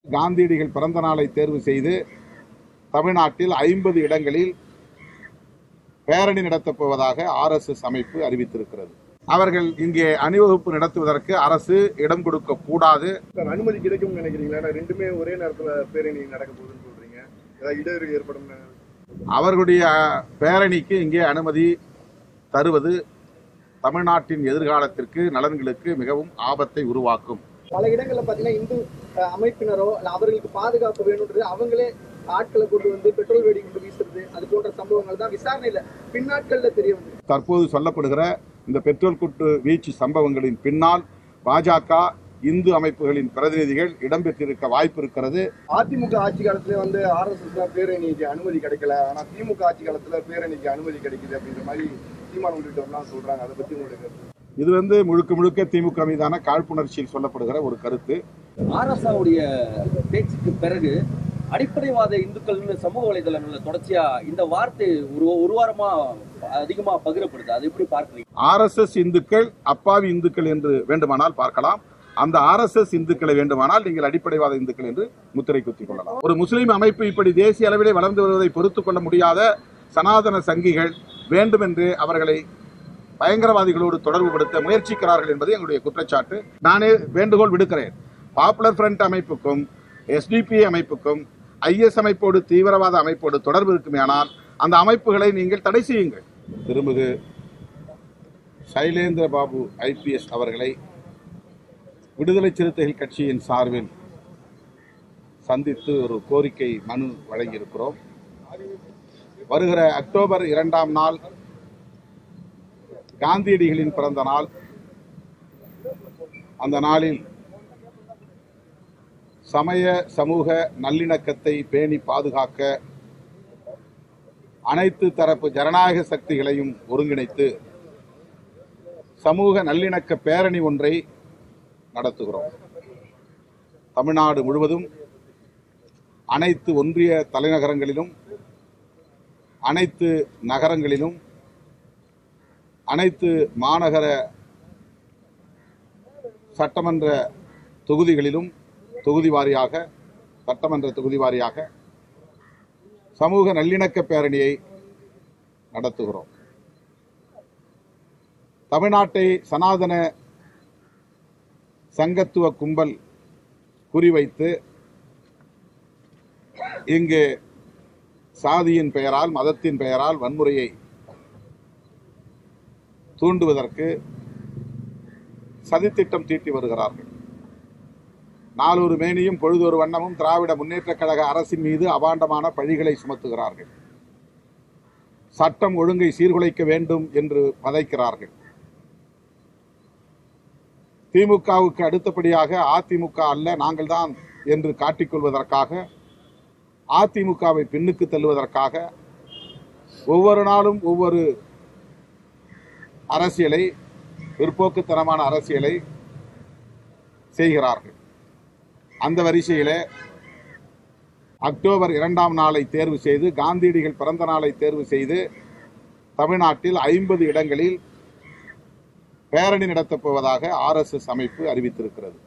காந்தியடிகள் பிறந்த நாளை தேர்வு செய்து தமிழ்நாட்டில் ஐம்பது இடங்களில் பேரணி நடத்தப் போவதாக ஆர்எஸ்எஸ் அமைப்பு அறிவித்திருக்கிறது அவர்கள் இங்கே அணிவகுப்பு நடத்துவதற்கு அரசு இடம் கொடுக்க கூடாது சார் அனுமதி கிடைக்கும்னு நினைக்கிறீங்களா ஏன்னா ரெண்டுமே ஒரே நேரத்துல பேரணி நடக்க போகுதுன்னு சொல்றீங்க ஏதாவது இடையூறு ஏற்படும் அவர்களுடைய பேரணிக்கு இங்கே அனுமதி தருவது தமிழ்நாட்டின் எதிர்காலத்திற்கு நலன்களுக்கு மிகவும் ஆபத்தை உருவாக்கும் பல இடங்கள்ல பாத்தீங்கன்னா இந்து அஹ், அமைப்பினரோ இல்ல அவர்களுக்கு பாதுகாப்பு வேணும்ன்றது அவங்களே ஆட்களை கொண்டு வந்து பெட்ரோல் வெடி கொண்டு வீசுறது அது போன்ற சம்பவங்கள் தான் விசாரணையில பின்னாட்கள்ல தெரிய வந்தது தற்போது சொல்லப்படுகிற இந்த பெட்ரோல் குட்டு வீச்சு சம்பவங்களின் பின்னால் பாஜக இந்து அமைப்புகளின் பிரதிநிதிகள் இடம்பெற்றிருக்க வாய்ப்பு இருக்கிறது அதிமுக ஆட்சி காலத்துல வந்து ஆர்எஸ்எஸ் தான் பேரணிக்கு அனுமதி கிடைக்கல ஆனா திமுக ஆட்சி காலத்துல பேரணிக்கு அனுமதி கிடைக்குது அப்படின்ற மாதிரி சீமான் உள்ளிட்டவர்லாம் சொல்றாங்க அதை பத்தி உங்களுக்கு கருத்து? இது வந்து முழுக்க முழுக்க திமுக மீதான காழ்ப்புணர்ச்சியில் சொல்லப்படுகிற ஒரு கருத்து ஆர்எஸ்ஆவுடைய பேச்சுக்கு பிறகு அடிப்படைவாத இந்துக்கள்னு சமூக வலைதளங்கள்ல தொடர்ச்சியா இந்த வார்த்தை ஒரு ஒரு வாரமா அதிகமா பகிரப்படுது அது எப்படி பார்க்கறீங்க ஆர்எஸ்எஸ் இந்துக்கள் அப்பாவி இந்துக்கள் என்று வேண்டுமானால் பார்க்கலாம் அந்த ஆர்எஸ்எஸ் இந்துக்களை வேண்டுமானால் நீங்கள் அடிப்படைவாத இந்துக்கள் என்று முத்திரை குத்திக் கொள்ளலாம் ஒரு முஸ்லீம் அமைப்பு இப்படி தேசிய அளவிலே வளர்ந்து வருவதை பொறுத்துக் கொள்ள முடியாத சனாதன சங்கிகள் வேண்டுமென்று அவர்களை பயங்கரவாதிகளோடு தொடர்புபடுத்த முயற்சிக்கிறார்கள் என்பது எங்களுடைய குற்றச்சாட்டு நானே வேண்டுகோள் விடுக்கிறேன் பாப்புலர் ஃப்ரண்ட் அமைப்புக்கும் எஸ்டிபி அமைப்புக்கும் ஐஎஸ் அமைப்போடு தீவிரவாத அமைப்போடு தொடர்பு இருக்குமேயானால் அந்த அமைப்புகளை நீங்கள் தடை செய்யுங்கள் திருமிகு சைலேந்திர பாபு ஐபிஎஸ் அவர்களை விடுதலை சிறுத்தைகள் கட்சியின் சார்பில் சந்தித்து ஒரு கோரிக்கை மனு வழங்கியிருக்கிறோம் வருகிற அக்டோபர் இரண்டாம் நாள் காந்தியடிகளின் பிறந்த நாள் அந்த நாளில் சமய சமூக நல்லிணக்கத்தை பேணி பாதுகாக்க அனைத்து தரப்பு ஜனநாயக சக்திகளையும் ஒருங்கிணைத்து சமூக நல்லிணக்க பேரணி ஒன்றை நடத்துகிறோம் தமிழ்நாடு முழுவதும் அனைத்து ஒன்றிய தலைநகரங்களிலும் அனைத்து நகரங்களிலும் அனைத்து மாநகர சட்டமன்ற தொகுதிகளிலும் தொகுதி வாரியாக சட்டமன்ற தொகுதி வாரியாக சமூக நல்லிணக்க பேரணியை நடத்துகிறோம் தமிழ்நாட்டை சனாதன சங்கத்துவ கும்பல் குறிவைத்து இங்கு சாதியின் பெயரால் மதத்தின் பெயரால் வன்முறையை தூண்டுவதற்கு சதித்திட்டம் தீட்டி வருகிறார்கள் நாளொரு மேனியும் பொழுதொரு வண்ணமும் திராவிட முன்னேற்றக் கழக அரசின் மீது அபாண்டமான பழிகளை சுமத்துகிறார்கள் சட்டம் ஒழுங்கை சீர்குலைக்க வேண்டும் என்று பதைக்கிறார்கள் திமுகவுக்கு அடுத்தபடியாக அதிமுக அல்ல நாங்கள்தான் என்று காட்டிக்கொள்வதற்காக அதிமுகவை பின்னுக்கு தள்ளுவதற்காக ஒவ்வொரு நாளும் ஒவ்வொரு அரசியலை பிற்போக்குத்தனமான அரசியலை செய்கிறார்கள் அந்த வரிசையிலே அக்டோபர் இரண்டாம் நாளை தேர்வு செய்து காந்தியடிகள் பிறந்த நாளை தேர்வு செய்து தமிழ்நாட்டில் ஐம்பது இடங்களில் பேரணி நடத்தப் போவதாக ஆர்எஸ்எஸ் அமைப்பு அறிவித்திருக்கிறது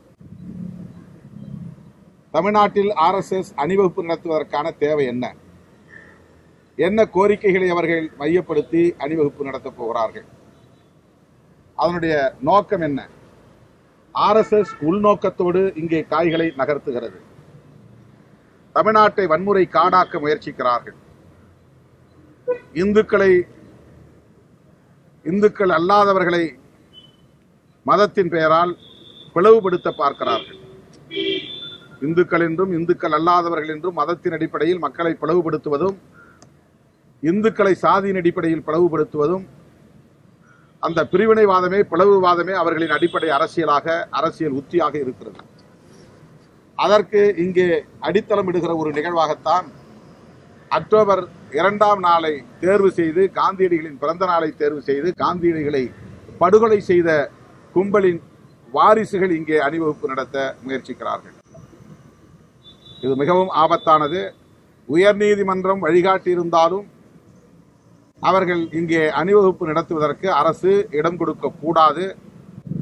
தமிழ்நாட்டில் ஆர்எஸ்எஸ் அணிவகுப்பு நடத்துவதற்கான தேவை என்ன என்ன கோரிக்கைகளை அவர்கள் மையப்படுத்தி அணிவகுப்பு நடத்தப் போகிறார்கள் அதனுடைய நோக்கம் என்ன ஆர்எஸ்எஸ் உள்நோக்கத்தோடு இங்கே காய்களை நகர்த்துகிறது தமிழ்நாட்டை வன்முறை காடாக்க முயற்சிக்கிறார்கள் இந்துக்களை இந்துக்கள் அல்லாதவர்களை மதத்தின் பெயரால் பிளவுபடுத்த பார்க்கிறார்கள் இந்துக்கள் என்றும் இந்துக்கள் அல்லாதவர்கள் என்றும் மதத்தின் அடிப்படையில் மக்களை பிளவுபடுத்துவதும் இந்துக்களை சாதியின் அடிப்படையில் பிளவுபடுத்துவதும் அந்த பிரிவினைவாதமே பிளவுவாதமே அவர்களின் அடிப்படை அரசியலாக அரசியல் உத்தியாக இருக்கிறது அதற்கு இங்கே அடித்தளம் இடுகிற ஒரு நிகழ்வாகத்தான் அக்டோபர் இரண்டாம் நாளை தேர்வு செய்து காந்தியடிகளின் பிறந்த நாளை தேர்வு செய்து காந்தியடிகளை படுகொலை செய்த கும்பலின் வாரிசுகள் இங்கே அணிவகுப்பு நடத்த முயற்சிக்கிறார்கள் இது மிகவும் ஆபத்தானது உயர்நீதிமன்றம் வழிகாட்டியிருந்தாலும் அவர்கள் இங்கே அணிவகுப்பு நடத்துவதற்கு அரசு இடம் கொடுக்க கூடாது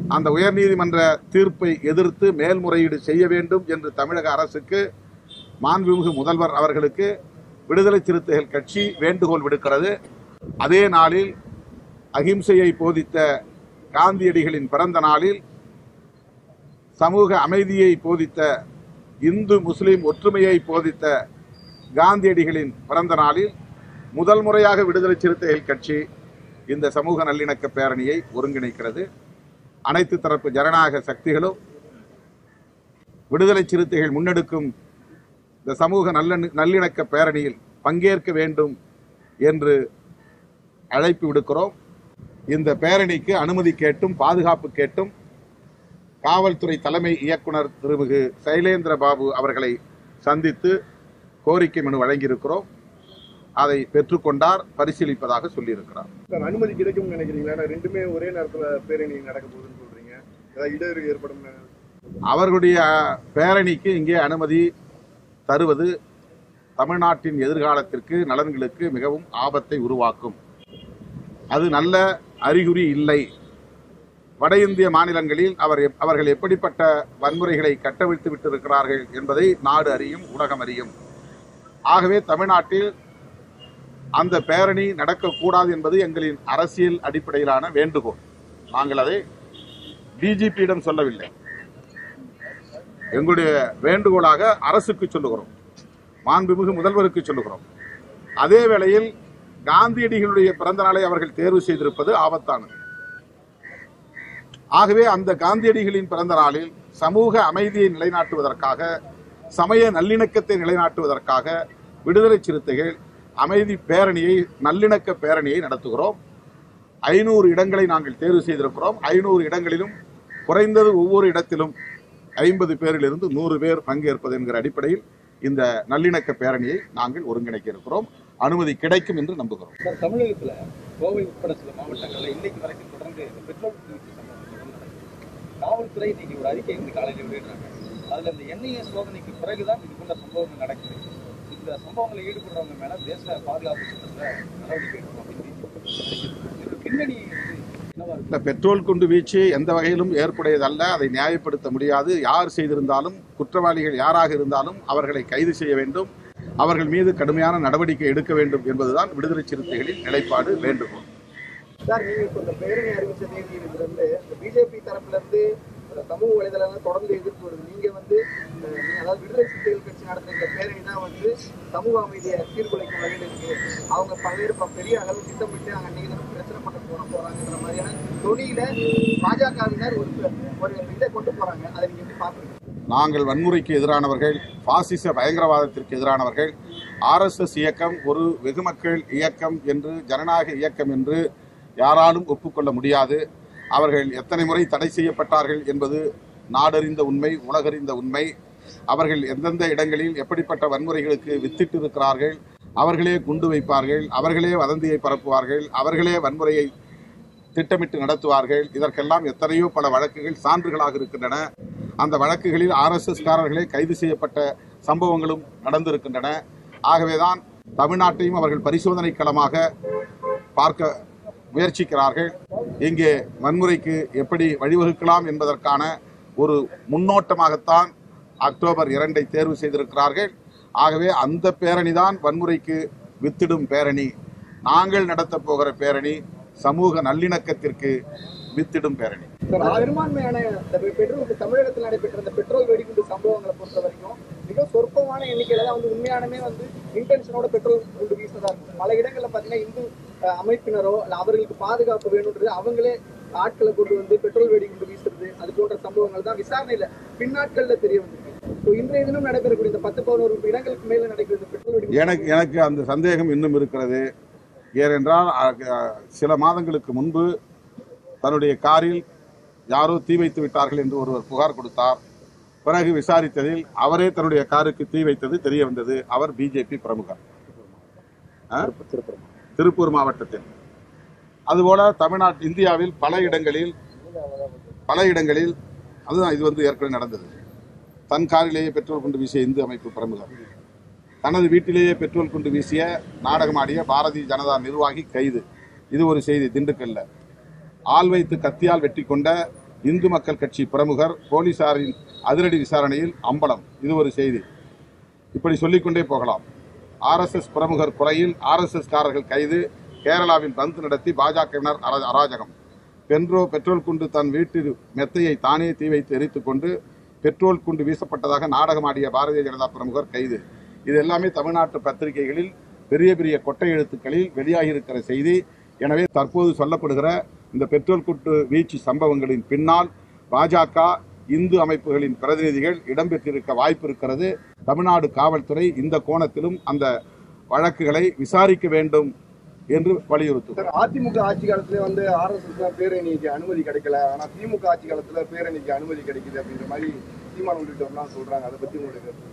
அந்த உயர்நீதிமன்ற தீர்ப்பை எதிர்த்து மேல்முறையீடு செய்ய வேண்டும் என்று தமிழக அரசுக்கு மாண்புமிகு முதல்வர் அவர்களுக்கு விடுதலை சிறுத்தைகள் கட்சி வேண்டுகோள் விடுக்கிறது அதே நாளில் அகிம்சையை போதித்த காந்தியடிகளின் பிறந்த நாளில் சமூக அமைதியை போதித்த இந்து முஸ்லிம் ஒற்றுமையை போதித்த காந்தியடிகளின் பிறந்த நாளில் முதல் முறையாக விடுதலை சிறுத்தைகள் கட்சி இந்த சமூக நல்லிணக்க பேரணியை ஒருங்கிணைக்கிறது அனைத்து தரப்பு ஜனநாயக சக்திகளும் விடுதலை சிறுத்தைகள் முன்னெடுக்கும் இந்த சமூக நல்ல நல்லிணக்க பேரணியில் பங்கேற்க வேண்டும் என்று அழைப்பு விடுக்கிறோம் இந்த பேரணிக்கு அனுமதி கேட்டும் பாதுகாப்பு கேட்டும் காவல்துறை தலைமை இயக்குனர் திருமிகு சைலேந்திர பாபு அவர்களை சந்தித்து கோரிக்கை மனு வழங்கியிருக்கிறோம் அதை பெற்றுக்கொண்டார் பரிசீலிப்பதாக சொல்லியிருக்கிறார் சார் அனுமதி கிடைக்கும்னு நினைக்கிறீங்களா ஏன்னா ரெண்டுமே ஒரே நேரத்துல பேரணி நடக்க போகுதுன்னு சொல்றீங்க ஏதாவது இடையூறு ஏற்படும் அவர்களுடைய பேரணிக்கு இங்கே அனுமதி தருவது தமிழ்நாட்டின் எதிர்காலத்திற்கு நலன்களுக்கு மிகவும் ஆபத்தை உருவாக்கும் அது நல்ல அறிகுறி இல்லை வட இந்திய மாநிலங்களில் அவர் எப்- அவர்கள் எப்படிப்பட்ட வன்முறைகளை கட்டவிழ்த்து விட்டிருக்கிறார்கள் என்பதை நாடு அறியும் உலகம் அறியும் ஆகவே தமிழ்நாட்டில் அந்த பேரணி நடக்கக்கூடாது என்பது எங்களின் அரசியல் அடிப்படையிலான வேண்டுகோள் நாங்கள் அதை டிஜிபியிடம் சொல்லவில்லை எங்களுடைய வேண்டுகோளாக அரசுக்கு சொல்லுகிறோம் மாண்புமிகு முதல்வருக்கு சொல்லுகிறோம் அதே வேளையில் காந்தியடிகளுடைய பிறந்த நாளை அவர்கள் தேர்வு செய்திருப்பது ஆபத்தானது ஆகவே அந்த காந்தியடிகளின் பிறந்த நாளில் சமூக அமைதியை நிலைநாட்டுவதற்காக சமய நல்லிணக்கத்தை நிலைநாட்டுவதற்காக விடுதலை சிறுத்தைகள் அமைதி பேரணியை நல்லிணக்க பேரணியை நடத்துகிறோம் ஐநூறு இடங்களை நாங்கள் தேர்வு செய்திருக்கிறோம் ஐநூறு இடங்களிலும் குறைந்தது ஒவ்வொரு இடத்திலும் ஐம்பது பேரிலிருந்து நூறு பேர் பங்கேற்பது என்கிற அடிப்படையில் இந்த நல்லிணக்க பேரணியை நாங்கள் ஒருங்கிணைக்க இருக்கிறோம் அனுமதி கிடைக்கும் என்று நம்புகிறோம் சார் தமிழகத்துல கோவை உட்பட சில மாவட்டங்கள்ல இன்னைக்கு வரைக்கும் தொடர்ந்து இந்த பெட்ரோல் திருட்டு சம்பவம் தொடர்ந்து நடக்குது. காவல்துறை இன்னைக்கு ஒரு அறிக்கை இந்த காலையில வெளியிடுறாங்க அதுல இந்த எண்ணெய சோதனைக்கு பிறகுதான் இது போன்ற சம்பவங்கள் நடக்குது இந்த சம்பவங்களில் ஈடுபடுறவங்க மேல தேச பாதுகாப்பு சட்டத்துல நடவடிக்கை எடுக்கணும் அப்படின்னு இது பின்னணி வந்து என்னவா இருக்கு இந்த பெட்ரோல் குண்டு வீச்சு எந்த வகையிலும் ஏற்புடையதல்ல அதை நியாயப்படுத்த முடியாது யார் செய்திருந்தாலும் குற்றவாளிகள் யாராக இருந்தாலும் அவர்களை கைது செய்ய வேண்டும் அவர்கள் மீது கடுமையான நடவடிக்கை எடுக்க வேண்டும் என்பதுதான் விடுதலை சிறுத்தைகளின் நிலைப்பாடு வேண்டுகோள் சார் நீங்க இப்ப இந்த பேரணி அறிவிச்ச தேதியிலிருந்து இருந்து இந்த பிஜேபி தரப்புல இருந்து இந்த சமூக வலைதளங்கள் தொடர்ந்து எதிர்ப்பு வருது நீங்க வந்து அஹ், நீங்க அதாவது விடுதலை சிறுத்தைகள் கட்சி நடத்துற இந்த பேரணி தான் வந்து சமூக அமைதியை சீர்குலைக்கும் வகையில் இருக்கு அவங்க பல்வேறு ப- பெரிய அளவு திட்டமிட்டு அங்க நீங்க பிரச்சனை பண்ண போற போறாங்கிற மாதிரியான தொனியில பாஜகவினர் ஒரு ஒரு இதை கொண்டு போறாங்க அதை நீங்க எப்படி பாக்குறீங்க நாங்கள் வன்முறைக்கு எதிரானவர்கள் பாசிச பயங்கரவாதத்திற்கு எதிரானவர்கள் ஆர்எஸ்எஸ் இயக்கம் ஒரு வெகுமக்கள் இயக்கம் என்று ஜனநாயக இயக்கம் என்று யாராலும் ஒப்புக்கொள்ள முடியாது அவர்கள் எத்தனை முறை தடை செய்யப்பட்டார்கள் என்பது நாடறிந்த உண்மை உலகறிந்த உண்மை அவர்கள் எந்தெந்த இடங்களில் எப்படிப்பட்ட வன்முறைகளுக்கு வித்திட்டு இருக்கிறார்கள் அவர்களே குண்டு வைப்பார்கள் அவர்களே வதந்தியை பரப்புவார்கள் அவர்களே வன்முறையை திட்டமிட்டு நடத்துவார்கள் இதற்கெல்லாம் எத்தனையோ பல வழக்குகள் சான்றுகளாக இருக்கின்றன அந்த வழக்குகளில் ஆர்எஸ்எஸ் காரர்களே கைது செய்யப்பட்ட சம்பவங்களும் நடந்திருக்கின்றன ஆகவேதான் தமிழ்நாட்டையும் அவர்கள் பரிசோதனை களமாக பார்க்க முயற்சிக்கிறார்கள் இங்கே வன்முறைக்கு எப்படி வழிவகுக்கலாம் என்பதற்கான ஒரு முன்னோட்டமாகத்தான் அக்டோபர் இரண்டை தேர்வு செய்திருக்கிறார்கள் ஆகவே அந்த பேரணி தான் வன்முறைக்கு வித்திடும் பேரணி நாங்கள் நடத்தப் போகிற பேரணி சமூக நல்லிணக்கத்திற்கு வித்திடும் பேரணி பெரும்பான்மையான இந்த பெ- பெட்ரோல் தமிழகத்தில் நடைபெற்ற இந்த பெட்ரோல் வெடிகுண்டு சம்பவங்களை பொறுத்த வரைக்கும் மிக சொற்பமான எண்ணிக்கையில தான் வந்து உண்மையானமே வந்து இன்டென்ஷனோட பெட்ரோல் குண்டு வீசதா இருக்கும் பல இடங்கள்ல பாத்தீங்கன்னா இந்து அஹ், அமைப்பினரோ இல்ல அவர்களுக்கு பாதுகாப்பு வேணுன்றது அவங்களே ஆட்களை கொண்டு வந்து பெட்ரோல் வெடிகுண்டு வீசுறது அது போன்ற சம்பவங்கள் தான் விசாரணையில பின்னாட்கள்ல தெரிய வந்திருக்கு So, இன்றைய தினம் நடைபெறக்கூடிய இந்த பத்து பதினோரு இடங்களுக்கு மேல நடக்கிற இந்த பெட்ரோல் வெடிகுண்டு எனக்கு எனக்கு அந்த சந்தேகம் இன்னும் இருக்கிறது ஏனென்றால் அ, அ, சில மாதங்களுக்கு முன்பு தன்னுடைய காரில் யாரோ தீ வைத்து விட்டார்கள் என்று ஒருவர் புகார் கொடுத்தார் பிறகு விசாரித்ததில் அவரே தன்னுடைய காருக்கு தீ வைத்தது தெரிய வந்தது அவர் பிஜேபி பிரமுகர் ஆ? திருப்பூர் மாவட்டத்தில் அதுபோல தமிழ்நாட்டு இந்தியாவில் பல இடங்களில் பல இடங்களில் அதுதான் இது வந்து ஏற்கனவே நடந்தது தன் காரிலேயே பெட்ரோல் கொண்டு வீசிய இந்து அமைப்பு பிரமுகர் தனது வீட்டிலேயே பெட்ரோல் கொண்டு வீசிய நாடகமாடிய பாரதிய ஜனதா நிர்வாகி கைது இது ஒரு செய்தி திண்டுக்கல்ல ஆள் வைத்து கத்தியால் வெட்டி கொண்ட இந்து மக்கள் கட்சி பிரமுகர் போலீசாரின் அதிரடி விசாரணையில் அம்பலம் இது ஒரு செய்தி இப்படி சொல்லிக்கொண்டே போகலாம் ஆர்எஸ்எஸ் பிரமுகர் கொலையில் ஆர்எஸ்எஸ் காரர்கள் கைது கேரளாவில் பந்த் நடத்தி பாஜகவினர் அர- அராஜகம் பென்றோ பெட்ரோல் குண்டு தன் வீட்டில் மெத்தையை தானே தீ வைத்து எரித்துக் கொண்டு பெட்ரோல் குண்டு வீசப்பட்டதாக நாடகமாடிய பாரதிய ஜனதா பிரமுகர் கைது இது எல்லாமே தமிழ்நாட்டு பத்திரிகைகளில் பெரிய பெரிய கொட்டை எழுத்துக்களில் வெளியாகியிருக்கிற செய்தி எனவே தற்போது சொல்லப்படுகிற இந்த பெட்ரோல் குண்டு வீச்சு சம்பவங்களின் பின்னால் பாஜக இந்து அமைப்புகளின் பிரதிநிதிகள் இடம்பெற்றிருக்க வாய்ப்பு இருக்கிறது தமிழ்நாடு காவல்துறை இந்த கோணத்திலும் அந்த வழக்குகளை விசாரிக்க வேண்டும் என்று வலியுறுத்தும் சார் அதிமுக ஆட்சி காலத்துல வந்து ஆர்எஸ்எஸ் பேரணிக்கு அனுமதி கிடைக்கல ஆனா திமுக ஆட்சி காலத்துல பேரணிக்கு அனுமதி கிடைக்குது அப்படின்ற மாதிரி சீமான் உள்ளிட்டவர்லாம் சொல்றாங்க அதை பத்தி உங்களுக்கு கருத்து?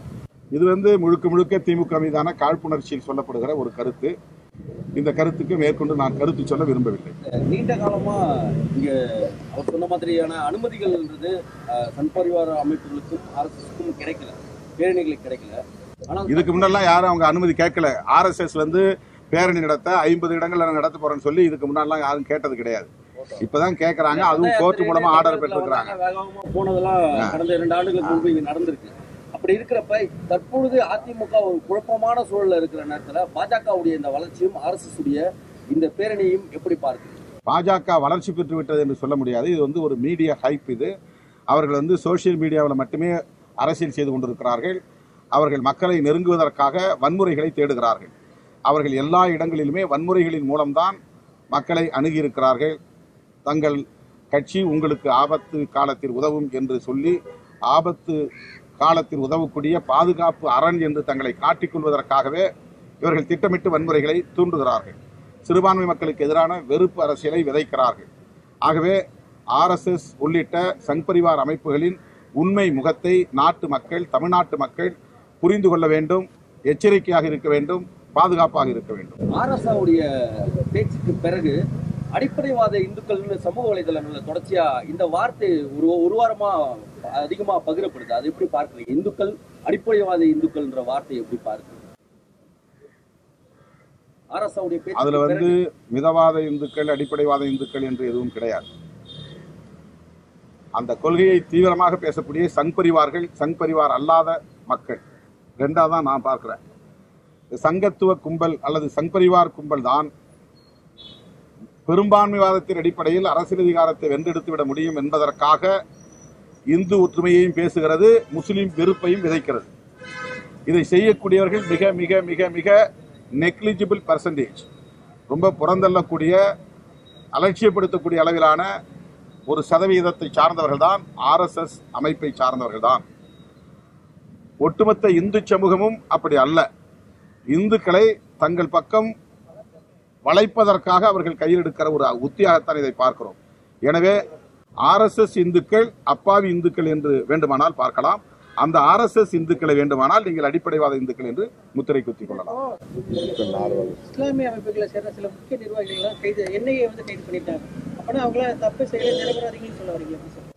இது வந்து முழுக்க முழுக்க திமுக மீதான காழ்ப்புணர்ச்சியில் சொல்லப்படுகிற ஒரு கருத்து இந்த கருத்துக்கு மேற்கொண்டு நான் கருத்து சொல்ல விரும்பவில்லை நீண்ட காலமா இங்க அவர் சொன்ன மாதிரியான அனுமதிகள்ன்றது அஹ், சன் பரிவார அமைப்புகளுக்கும் அரசுக்கும் கிடைக்கல பேரணிகளுக்கு கிடைக்கல ஆனா இதுக்கு முன்னெல்லாம் யாரும் அவங்க அனுமதி கேட்கல ஆர்எஸ்எஸ் வந்து பேரணி நடத்த ஐம்பது இடங்கள்ல நான் நடத்த போறேன்னு சொல்லி இதுக்கு முன்னாடிலாம் யாரும் கேட்டது கிடையாது இப்பதான் கேட்கறாங்க அதுவும் கோர்ட் மூலமா ஆர்டர் பெற்றிருக்கிறாங்க வேகமா போனதெல்லாம் கடந்த இரண்டு ஆண்டுகளுக்கு முன்பு இங்க நடந்திருக்கு அப்படி இருக்கிறப்ப தற்பொழுது அதிமுக ஒரு குழப்பமான சூழல்ல இருக்கிற நேரத்துல பாஜகவுடைய இந்த வளர்ச்சியும் ஆர்எஸ்எஸ் உடைய இந்த பேரணியும் எப்படி பார்க்குறீங்க பாஜக வளர்ச்சி பெற்று விட்டது என்று சொல்ல முடியாது இது வந்து ஒரு மீடியா ஹைப் இது அவர்கள் வந்து சோஷியல் மீடியாவில் மட்டுமே அரசியல் செய்து கொண்டிருக்கிறார்கள் அவர்கள் மக்களை நெருங்குவதற்காக வன்முறைகளை தேடுகிறார்கள் அவர்கள் எல்லா இடங்களிலுமே வன்முறைகளின் மூலம்தான் மக்களை அணுகியிருக்கிறார்கள் தங்கள் கட்சி உங்களுக்கு ஆபத்து காலத்தில் உதவும் என்று சொல்லி ஆபத்து காலத்தில் உதவக்கூடிய பாதுகாப்பு அரண் என்று தங்களை காட்டிக்கொள்வதற்காகவே இவர்கள் திட்டமிட்டு வன்முறைகளை தூண்டுகிறார்கள் சிறுபான்மை மக்களுக்கு எதிரான வெறுப்பு அரசியலை விதைக்கிறார்கள் ஆகவே ஆர்எஸ்எஸ் உள்ளிட்ட சங் பரிவார் அமைப்புகளின் உண்மை முகத்தை நாட்டு மக்கள் தமிழ்நாட்டு மக்கள் புரிந்து கொள்ள வேண்டும் எச்சரிக்கையாக இருக்க வேண்டும் பாதுகாப்பாக இருக்க வேண்டும் ஆர்எஸ்ஆவுடைய பேச்சுக்கு பிறகு அடிப்படைவாத இந்துக்கள்னு சமூக வலைதளங்கள்ல தொடர்ச்சியா இந்த வார்த்தை ஒரு ஒரு வாரமா அதிகமா பகிரப்படுது அது எப்படி பார்க்குறீங்க இந்துக்கள் அடிப்படைவாத இந்துக்கள்ன்ற வார்த்தை எப்படி பார்க்குறீங்க ஆர்எஸ்ஆவுடைய அதுல பேச்சு வந்து மிதவாத இந்துக்கள் அடிப்படைவாத இந்துக்கள் என்று எதுவும் கிடையாது அந்த கொள்கையை தீவிரமாக பேசக்கூடிய சங் பரிவார்கள் சங் பரிவார் அல்லாத மக்கள் ரெண்டா தான் நான் பார்க்கிறேன் இந்த சங்கத்துவ கும்பல் அல்லது சங் பரிவார் கும்பல் தான் பெரும்பான்மைவாதத்தின் அடிப்படையில் அரசியல் அதிகாரத்தை வென்றெடுத்து விட முடியும் என்பதற்காக இந்து ஒற்றுமையையும் பேசுகிறது முஸ்லிம் வெறுப்பையும் விதைக்கிறது இதை செய்யக்கூடியவர்கள் மிக மிக மிக மிக நெக்லிஜிபிள் பர்சன்டேஜ் ரொம்ப புறந்தள்ளக்கூடிய அலட்சியப்படுத்தக்கூடிய அளவிலான ஒரு சதவீதத்தை சார்ந்தவர்கள் தான் ஆர்எஸ்எஸ் அமைப்பை சார்ந்தவர்கள் தான் ஒட்டுமொத்த இந்து சமூகமும் அப்படி அல்ல இந்துக்களை தங்கள் பக்கம் வளைப்பதற்காக அவர்கள் கையில் எடுக்கிற ஒரு உத்தியாகத்தான் இதை பார்க்கிறோம் எனவே ஆர்எஸ்எஸ் இந்துக்கள் அப்பாவி இந்துக்கள் என்று வேண்டுமானால் பார்க்கலாம் அந்த ஆர்எஸ்எஸ் இந்துக்களை வேண்டுமானால் நீங்கள் அடிப்படைவாத இந்துக்கள் என்று முத்திரை குத்திக் கொள்ளலாம் இஸ்லாமிய அமைப்புகளை சேர்ந்த சில முக்கிய நிர்வாகிகள் கைது என்ஐஏ வந்து கைது பண்ணிட்டாங்க அப்பனா அவங்கள தப்பு செய்யல நிரபராதிகள்னு சொல்ல வரீங்க எப்படி சார்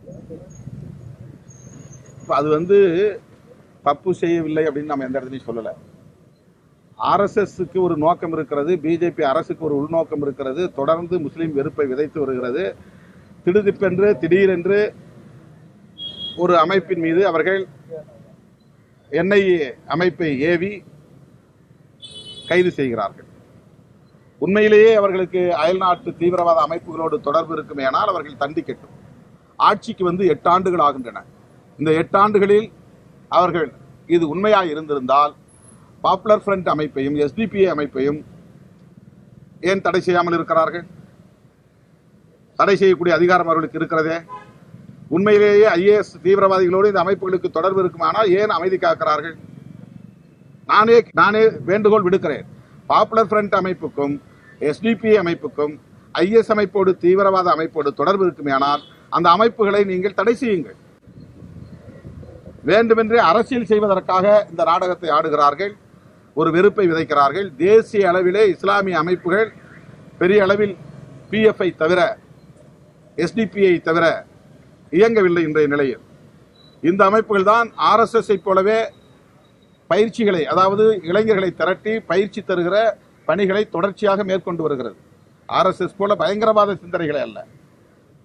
இப்ப அது வந்து தப்பு செய்யவில்லை அப்படின்னு நம்ம எந்த இடத்துலையும் சொல்லல ஆர்எஸ்எஸ்க்கு ஒரு நோக்கம் இருக்கிறது பிஜேபி அரசுக்கு ஒரு உள்நோக்கம் இருக்கிறது தொடர்ந்து முஸ்லீம் வெறுப்பை விதைத்து வருகிறது திடுதிப்பென்று திடீரென்று ஒரு அமைப்பின் மீது அவர்கள் என்ஐஏ அமைப்பை ஏவி கைது செய்கிறார்கள் உண்மையிலேயே அவர்களுக்கு அயல்நாட்டு தீவிரவாத அமைப்புகளோடு தொடர்பு இருக்குமேயானால் அவர்கள் தண்டிக்கட்டும் ஆட்சிக்கு வந்து எட்டு ஆண்டுகள் ஆகின்றன இந்த எட்டு ஆண்டுகளில் அவர்கள் இது உண்மையாக இருந்திருந்தால் பாப்புலர் ஃப்ரண்ட் அமைப்பையும் எஸ்டிபிஐ அமைப்பையும் ஏன் தடை செய்யாமல் இருக்கிறார்கள் தடை செய்யக்கூடிய அதிகாரம் அவர்களுக்கு இருக்கிறதே உண்மையிலேயே ஐஏஎஸ் தீவிரவாதிகளோடு இந்த அமைப்புகளுக்கு தொடர்பு இருக்குமானால் ஏன் அமைதி காக்கிறார்கள் நானே நானே வேண்டுகோள் விடுக்கிறேன் பாப்புலர் ஃப்ரண்ட் அமைப்புக்கும் எஸ்டிபி அமைப்புக்கும் ஐஎஸ் அமைப்போடு தீவிரவாத அமைப்போடு தொடர்பு இருக்குமேயானால் அந்த அமைப்புகளை நீங்கள் தடை செய்யுங்கள் வேண்டுமென்றே அரசியல் செய்வதற்காக இந்த நாடகத்தை ஆடுகிறார்கள் ஒரு வெறுப்பை விதைக்கிறார்கள் தேசிய அளவிலே இஸ்லாமிய அமைப்புகள் பெரிய அளவில் பிஎஃப்ஐ தவிர எஸ்டிபிஐ தவிர இயங்கவில்லை இன்றைய நிலையில் இந்த அமைப்புகள் தான் ஆர்எஸ்எஸ் போலவே பயிற்சிகளை அதாவது இளைஞர்களை திரட்டி பயிற்சி தருகிற பணிகளை தொடர்ச்சியாக மேற்கொண்டு வருகிறது ஆர்எஸ்எஸ் போல பயங்கரவாத சிந்தனைகளை அல்ல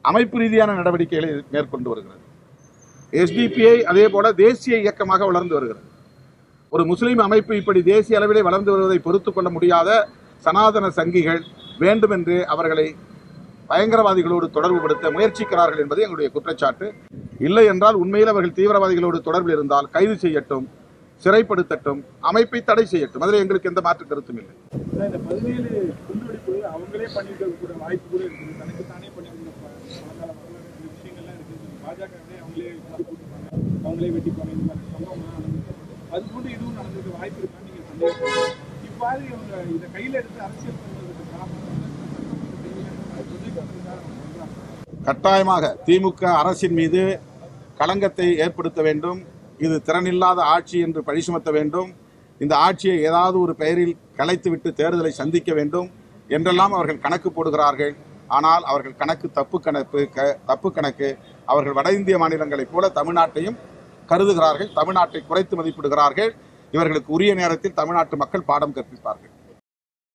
அமைப்பு ரீதியான நடவடிக்கைகளை மேற்கொண்டு வருகிறது எஸ்டிபிஐ அதே போல தேசிய இயக்கமாக வளர்ந்து வருகிறது ஒரு முஸ்லிம் அமைப்பு இப்படி தேசிய அளவிலே வளர்ந்து வருவதை பொறுத்துக் கொள்ள முடியாத சனாதன சங்கிகள் வேண்டுமென்று அவர்களை பயங்கரவாதிகளோடு தொடர்புபடுத்த முயற்சிக்கிறார்கள் என்பது எங்களுடைய குற்றச்சாட்டு இல்லை என்றால் உண்மையில் அவர்கள் தீவிரவாதிகளோடு தொடர்பில் இருந்தால் கைது செய்யட்டும் சிறைப்படுத்தட்டும் அமைப்பை தடை செய்யட்டும் அதில் எங்களுக்கு எந்த மாற்று கருத்தும் இல்லை இந்த பதினேழு குண்டுவெடிப்பு அவங்களே பண்ணிருக்க கூட வாய்ப்பு கூட இருக்குது தனக்கு தானே பண்ணிருக்க பழங்கால வரலாறு இந்த விஷயங்கள்லாம் இருக்குது பாஜகவே அவங்களே போட்டுப்பாங்க அவங்களே வெட்டிப்பாங்க இந்த மாதிரி சம்பவம்லாம் நடந்திருக்கு அது போன்று இதுவும் நடந்திருக்க வாய்ப்பு இருக்கான்னு நீங்க சந்தேகப்படுறீங்க இவ்வாறு இவங்க இதை கையில எடுத்து அரசியல் பண்றதுக்கு காரணம் வந்து கட்டாயமாக திமுக அரசின் மீது களங்கத்தை ஏற்படுத்த வேண்டும் இது திறனில்லாத ஆட்சி என்று பழி சுமத்த வேண்டும் இந்த ஆட்சியை ஏதாவது ஒரு பெயரில் கலைத்துவிட்டு தேர்தலை சந்திக்க வேண்டும் என்றெல்லாம் அவர்கள் கணக்கு போடுகிறார்கள் ஆனால் அவர்கள் கணக்கு தப்பு கணக்கு க- தப்பு கணக்கு அவர்கள் வட இந்திய மாநிலங்களைப் போல தமிழ்நாட்டையும் கருதுகிறார்கள் தமிழ்நாட்டை குறைத்து மதிப்பிடுகிறார்கள் இவர்களுக்கு உரிய நேரத்தில் தமிழ்நாட்டு மக்கள் பாடம் கற்பிப்பார்கள்